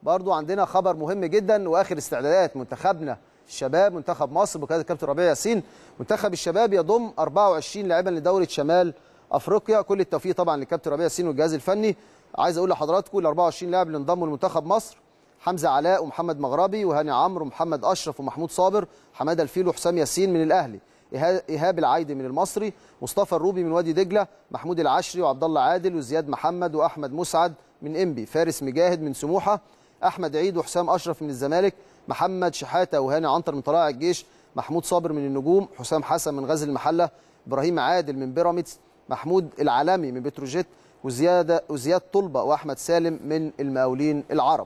برضو عندنا خبر مهم جدا واخر استعدادات منتخبنا الشباب منتخب مصر بقياده الكابتن ربيع ياسين منتخب الشباب يضم 24 لاعبا لدوره شمال افريقيا كل التوفيق طبعا للكابتن ربيع ياسين والجهاز الفني عايز اقول لحضراتكم ال 24 لاعب اللي انضموا لمنتخب مصر حمزه علاء ومحمد مغربي وهاني عمرو ومحمد اشرف ومحمود صابر حماده الفيل وحسام ياسين من الاهلي ايهاب العايدي من المصري مصطفى الروبي من وادي دجله محمود العشري وعبد الله عادل وزياد محمد واحمد مسعد من انبي فارس مجاهد من سموحه احمد عيد وحسام اشرف من الزمالك محمد شحاته وهاني عنتر من طلائع الجيش محمود صابر من النجوم حسام حسن من غزل المحله ابراهيم عادل من بيراميدز محمود العالمي من بتروجيت وزياد وزياد طلبه واحمد سالم من المقاولين العرب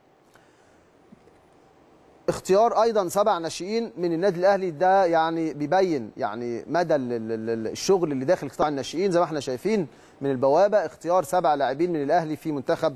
اختيار ايضا سبع ناشئين من النادي الاهلي ده يعني بيبين يعني مدى الشغل اللي داخل قطاع الناشئين زي ما احنا شايفين من البوابه اختيار سبع لاعبين من الاهلي في منتخب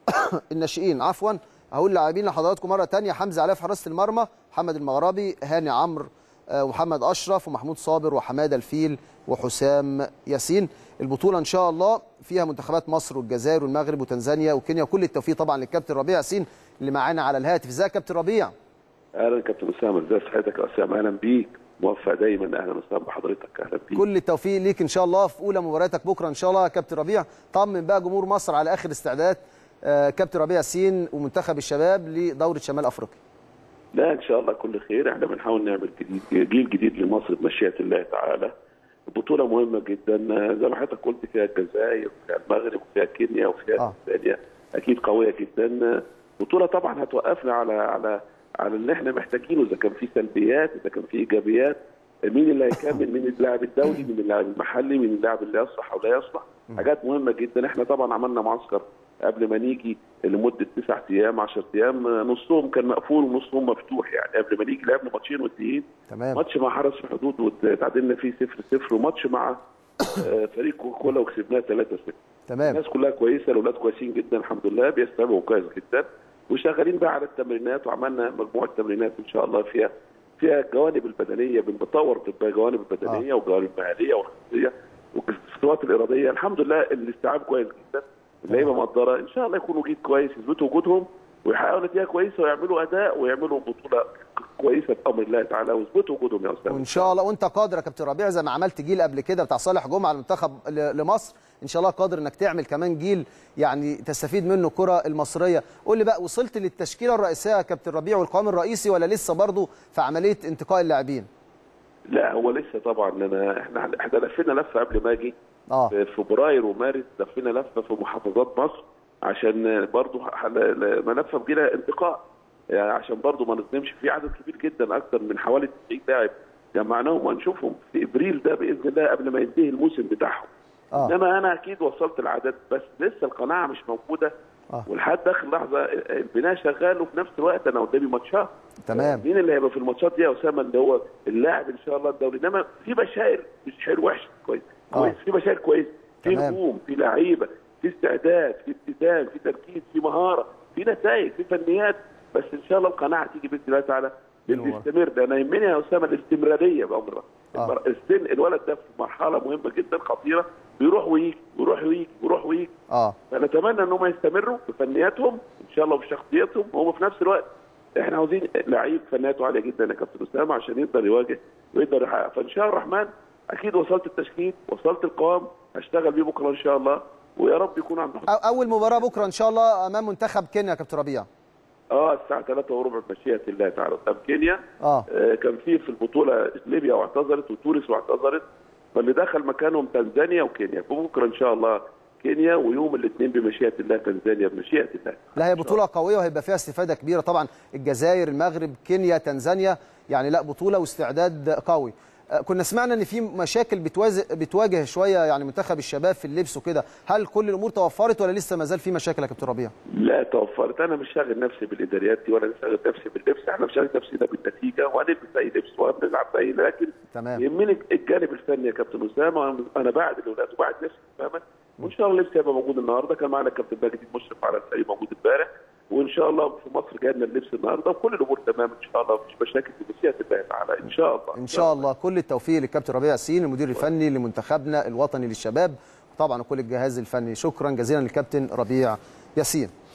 الناشئين عفوا هقول لاعبين لحضراتكم مره ثانيه حمزه علاء في حراسه المرمى محمد المغربي هاني عمرو ومحمد اشرف ومحمود صابر وحماده الفيل وحسام ياسين البطوله ان شاء الله فيها منتخبات مصر والجزائر والمغرب وتنزانيا وكينيا كل التوفيق طبعا للكابتن ربيع ياسين اللي معانا على الهاتف ازيك يا كابتن ربيع اهلا كابتن اسامه ازي صحتك يا اسامه اهلا بيك موفق دايما اهلا وسهلا بحضرتك اهلا بيك كل التوفيق ليك ان شاء الله في اولى مبارياتك بكره ان شاء الله يا كابتن ربيع طمن بقى جمهور مصر على اخر استعدادات آه كابتن ربيع ياسين ومنتخب الشباب لدوره شمال افريقيا لا ان شاء الله كل خير احنا بنحاول نعمل جديد جيل جديد لمصر بمشيئه الله تعالى بطوله مهمه جدا زي ما حضرتك قلت فيها الجزائر وفيها المغرب وفيها كينيا وفيها تنزانيا آه. اكيد قويه جدا بطوله طبعا هتوقفنا على على على اللي احنا محتاجينه اذا كان في سلبيات اذا كان في ايجابيات مين اللي هيكمل مين اللاعب الدولي مين اللاعب المحلي مين اللاعب اللي يصلح او لا يصلح حاجات مهمه جدا احنا طبعا عملنا معسكر قبل ما نيجي لمده تسع ايام 10 ايام نصهم كان مقفول ونصهم مفتوح يعني قبل ما نيجي لعبنا ماتشين وديين تمام ماتش مع حرس الحدود وتعادلنا فيه 0 0 وماتش مع فريق كوكولا وكسبناه 3 0 تمام الناس كلها كويسه الاولاد كويسين جدا الحمد لله بيستوعبوا كويس جدا وشغالين بقى على التمرينات وعملنا مجموعه تمرينات ان شاء الله فيها فيها الجوانب البدنيه بنطور الجوانب البدنيه آه. والجوانب المهاريه والخطيه والخطوات الاراديه الحمد لله الاستيعاب كويس جدا اللعيبه مقدره ان شاء الله يكونوا جيد كويس يثبتوا وجودهم ويحققوا نتيجه كويسه ويعملوا اداء ويعملوا بطوله كويسه بامر الله تعالى ويثبتوا وجودهم يا استاذ وان شاء الله وانت قادر يا كابتن ربيع زي ما عملت جيل قبل كده بتاع صالح جمعه المنتخب لمصر ان شاء الله قادر انك تعمل كمان جيل يعني تستفيد منه الكره المصريه قول لي بقى وصلت للتشكيله الرئيسيه يا كابتن ربيع والقوام الرئيسي ولا لسه برضه في عمليه انتقاء اللاعبين لا هو لسه طبعا انا احنا احنا لفينا لفه قبل ما اجي اه في فبراير ومارس لفينا لفه في محافظات مصر عشان برضه ملفه بجينا انتقاء يعني عشان برضه ما نظلمش في عدد كبير جدا اكثر من حوالي 90 لاعب جمعناهم وهنشوفهم في ابريل ده باذن الله قبل ما ينتهي الموسم بتاعهم آه. انما انا اكيد وصلت العدد بس لسه القناعه مش موجوده آه. ولحد اخر لحظه البناء شغال وفي نفس الوقت انا قدامي ماتشات تمام مين اللي هيبقى في الماتشات دي يا اسامه اللي هو اللاعب ان شاء الله الدولي انما في بشائر مش بشائر وحش كويس آه. كويس في بشائر كويس في تمام. نجوم في لعيبه في استعداد في التزام في تركيز في مهاره في نتائج في فنيات بس ان شاء الله القناعه تيجي باذن الله تعالى من ورا. نستمر ده انا يهمني يا اسامه الاستمراريه بامر آه. السن الولد ده في مرحله مهمه جدا خطيره بيروح ويجي ويروح ويجي ويروح ويجي اه فنتمنى ان هم يستمروا بفنياتهم ان شاء الله وبشخصيتهم وهم في نفس الوقت احنا عاوزين لعيب فنياته عاليه جدا يا كابتن اسامه عشان يقدر يواجه ويقدر يحقق فان شاء الله الرحمن اكيد وصلت التشكيل وصلت القوام هشتغل بيه بكره ان شاء الله ويا رب يكون عند حسن أو- اول مباراه بكره ان شاء الله امام منتخب كينيا يا كابتن ربيع اه الساعه 3 وربع بمشيئه الله تعالى قدام كينيا اه آه كان في في البطوله ليبيا واعتذرت وتونس واعتذرت فاللي دخل مكانهم تنزانيا وكينيا فبكره ان شاء الله كينيا ويوم الاثنين بمشيئه الله تنزانيا بمشيئه الله لا هي بطوله قويه وهيبقى فيها استفاده كبيره طبعا الجزائر المغرب كينيا تنزانيا يعني لا بطوله واستعداد قوي آه، كنا سمعنا ان في مشاكل بتواجه بتواجه شويه يعني منتخب الشباب في اللبس وكده هل كل الامور توفرت ولا لسه ما زال في مشاكل يا كابتن ربيع لا توفرت انا مش شاغل نفسي بالاداريات دي ولا شاغل نفسي باللبس احنا مش شاغل نفسنا بالنتيجه وهنلبس اي لبس وهنلعب باي لكن تمام يهمني الجانب الفني يا كابتن اسامه انا بعد الاولاد وبعد نفسي تماما وان شاء الله اللبس هيبقى موجود النهارده كان معنا الكابتن ماجد المشرف على الفريق موجود امبارح وان شاء الله في مصر جانا اللبس النهارده وكل الامور تمام ان شاء الله مفيش مشاكل في مشيئه الله تعالى ان شاء الله ان شاء الله كل التوفيق للكابتن ربيع ياسين المدير الفني لمنتخبنا الوطني للشباب طبعا وكل الجهاز الفني شكرا جزيلا للكابتن ربيع ياسين